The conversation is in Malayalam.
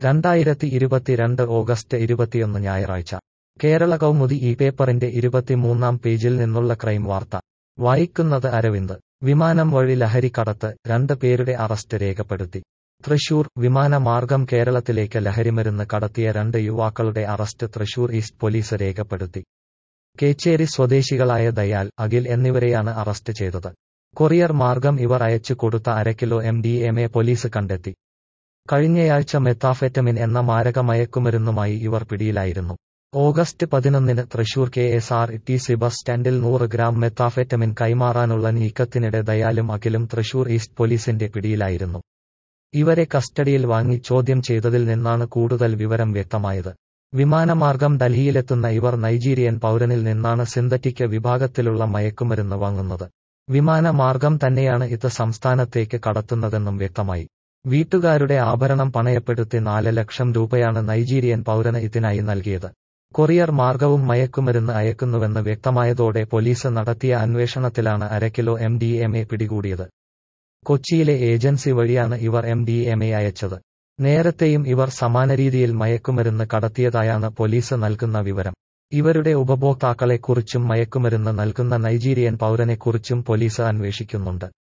രണ്ടായിരത്തി ഇരുപത്തിരണ്ട് ഓഗസ്റ്റ് ഇരുപത്തിയൊന്ന് ഞായറാഴ്ച കേരള കൗമുദി ഈ പേപ്പറിന്റെ ഇരുപത്തിമൂന്നാം പേജിൽ നിന്നുള്ള ക്രൈം വാർത്ത വായിക്കുന്നത് അരവിന്ദ് വിമാനം വഴി ലഹരിക്കടത്ത് രണ്ട് പേരുടെ അറസ്റ്റ് രേഖപ്പെടുത്തി തൃശൂർ വിമാനമാർഗം കേരളത്തിലേക്ക് ലഹരിമരുന്ന് കടത്തിയ രണ്ട് യുവാക്കളുടെ അറസ്റ്റ് തൃശൂർ ഈസ്റ്റ് പോലീസ് രേഖപ്പെടുത്തി കേച്ചേരി സ്വദേശികളായ ദയാൽ അഖിൽ എന്നിവരെയാണ് അറസ്റ്റ് ചെയ്തത് കൊറിയർ മാർഗം ഇവർ അയച്ചു കൊടുത്ത അരക്കിലോ M D M A police കണ്ടെത്തി കഴിഞ്ഞയാഴ്ച മെത്താഫെറ്റമിൻ എന്ന മാരക മയക്കുമരുന്നുമായി ഇവർ പിടിയിലായിരുന്നു ഓഗസ്റ്റ് പതിനൊന്നിന് Thrissur K S R T C bus സ്റ്റാൻഡിൽ നൂറ് ഗ്രാം മെത്താഫെറ്റമിൻ കൈമാറാനുള്ള നീക്കത്തിനിടെ ദയാലും അഖിലും തൃശൂർ ഈസ്റ്റ് പോലീസിന്റെ പിടിയിലായിരുന്നു ഇവരെ കസ്റ്റഡിയിൽ വാങ്ങി ചോദ്യം ചെയ്തതിൽ നിന്നാണ് കൂടുതൽ വിവരം വ്യക്തമായത് വിമാനമാർഗം ഡൽഹിയിലെത്തുന്ന ഇവർ നൈജീരിയൻ പൗരനിൽ നിന്നാണ് സിന്തറ്റിക് വിഭാഗത്തിലുള്ള മയക്കുമരുന്ന് വാങ്ങുന്നത് വിമാനമാർഗം തന്നെയാണ് ഇത് സംസ്ഥാനത്തേക്ക് കടത്തുന്നതെന്നും വ്യക്തമായി വീട്ടുകാരുടെ ആഭരണം പണയപ്പെടുത്തി നാല് ലക്ഷം രൂപയാണ് നൈജീരിയൻ പൗരന് ഇതിനായി നൽകിയത് കൊറിയർ മാർഗവും മയക്കുമരുന്ന് അയക്കുന്നുവെന്ന് വ്യക്തമായതോടെ പോലീസ് നടത്തിയ അന്വേഷണത്തിലാണ് അരക്കിലോ എം ഡി എം എ പിടികൂടിയത് കൊച്ചിയിലെ ഏജൻസി വഴിയാണ് ഇവർ എം ഡി എം എ അയച്ചത് നേരത്തെയും ഇവർ സമാന രീതിയിൽ മയക്കുമരുന്ന് കടത്തിയതായാണ് പോലീസ് നൽകുന്ന വിവരം ഇവരുടെ ഉപഭോക്താക്കളെക്കുറിച്ചും മയക്കുമരുന്ന് നൽകുന്ന നൈജീരിയൻ പൗരനെക്കുറിച്ചും പോലീസ് അന്വേഷിക്കുന്നുണ്ട്